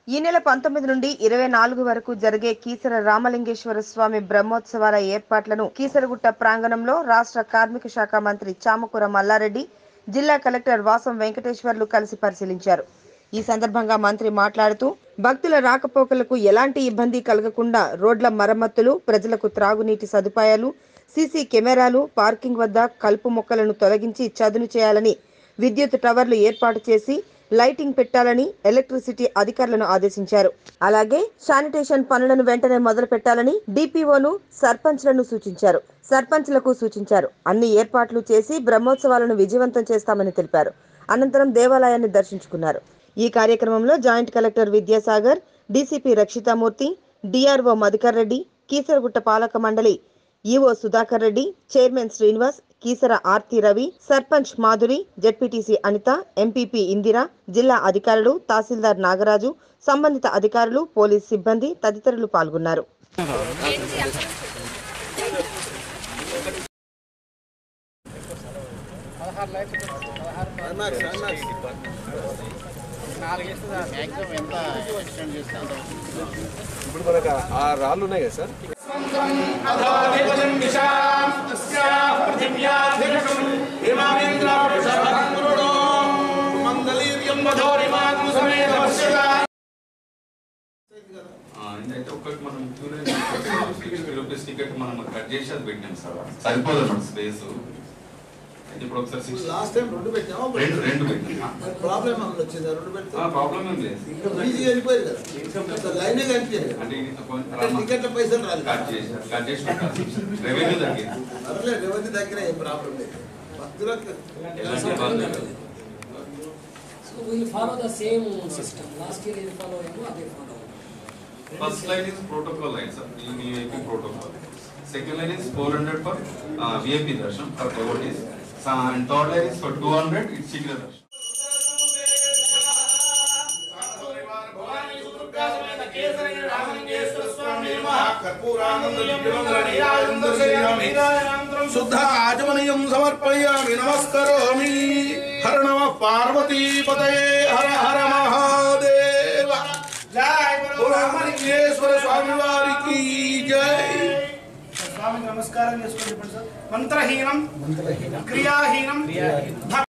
ఈ నెల పంతొమ్మిది నుండి ఇరవై నాలుగు వరకు జరిగే కీసర రామలింగేశ్వర స్వామి బ్రహ్మోత్సవాల ఏర్పాట్లను కీసరగుట్ట ప్రాంగణంలో రాష్ట్ర కార్మిక శాఖ మంత్రి చామకూర మల్లారెడ్డి జిల్లా కలెక్టర్ వాసం వెంకటేశ్వర్లు కలిసి పరిశీలించారు ఈ సందర్భంగా మంత్రి మాట్లాడుతూ భక్తుల రాకపోకలకు ఎలాంటి ఇబ్బంది కలగకుండా రోడ్ల మరమ్మతులు ప్రజలకు త్రాగునీటి సదుపాయాలు సీసీ కెమెరాలు పార్కింగ్ వద్ద కలుపు మొక్కలను తొలగించి చదును చేయాలని విద్యుత్ టవర్లు ఏర్పాటు చేసి లైటింగ్ పెట్టాలని ఎలక్ట్రిసిటీ అధికారులను ఆదేశించారు అలాగే శానిటేషన్ పనులను వెంటనే మొదలు పెట్టాలని డిపిఓను సర్పంచ్లను సూచించారు సర్పంచ్లకు సూచించారు అన్ని ఏర్పాట్లు చేసి బ్రహ్మోత్సవాలను విజయవంతం చేస్తామని తెలిపారు అనంతరం దేవాలయాన్ని దర్శించుకున్నారు ఈ కార్యక్రమంలో joint collector Vidyasagar DCP Rakshitamurthy DRO Madhukar Reddy Keesaragutta పాలక మండలి EO Sudhakar Reddy chairman Srinivas Keesara Aarti Ravi sarpanch Madhuri ZPTC Anitha MPP Indira జిల్లా అధికారులు తహసీల్దార్ నాగరాజు సంబంధిత అధికారులు పోలీస్ సిబ్బంది తదితరులు పాల్గొన్నారు ఇప్పుడు మనకు ఆ రాళ్ళు ఉన్నాయి కదా సార్ ఆ, అయితే ఒక్కటి మనం ఫిఫ్టీ రూపీస్ టికెట్ మనం కట్ చేసి అది పెట్టాం సార్ సరిపోదు మన స్పేస్ అయితే ఇప్పుడు ఒకసారి సిక్స్ లాస్ట్ టైం రెండు పెట్టామా రెండు రెండు పెట్టాం ప్రాబ్లం ఏమన్నా వచ్చిందా రెండు పెడితే ప్రాబ్లం ఏం లేదు ఇంకా ఈజీ వెళ్ళిపోయింది కదా అసలు లైనే కనిపించదు అంటే ఇది కొంచెం అంటే టికెట్ల పైసలు రాదు కట్ చేసి కట్ చేసి రెవెన్యూ తగ్గింది అట్లే రెవెన్యూ దగ్గర ఏం ప్రాబ్లం లేదు భక్తులకు ఎలాంటి ఇబ్బంది లేదు So we'll follow the same system. Last year you follow, you know, they follow. First line is protocol line sir ఈ VIP protocol second line is four hundred for VIP darshan for devotees and third line is for two hundred it's sheeghra darshan శుద్ధ ఆచమనీయం సమర్పయామి నమస్కరోమి హర నమ పార్వతీపతయే హర హర మహాదేవ రామలింగేశ్వర స్వామి వారికి జై స్వామికి నమస్కారం చేసుకోండి ఇప్పుడు సార్ మంత్రహీనం క్రియాహీనం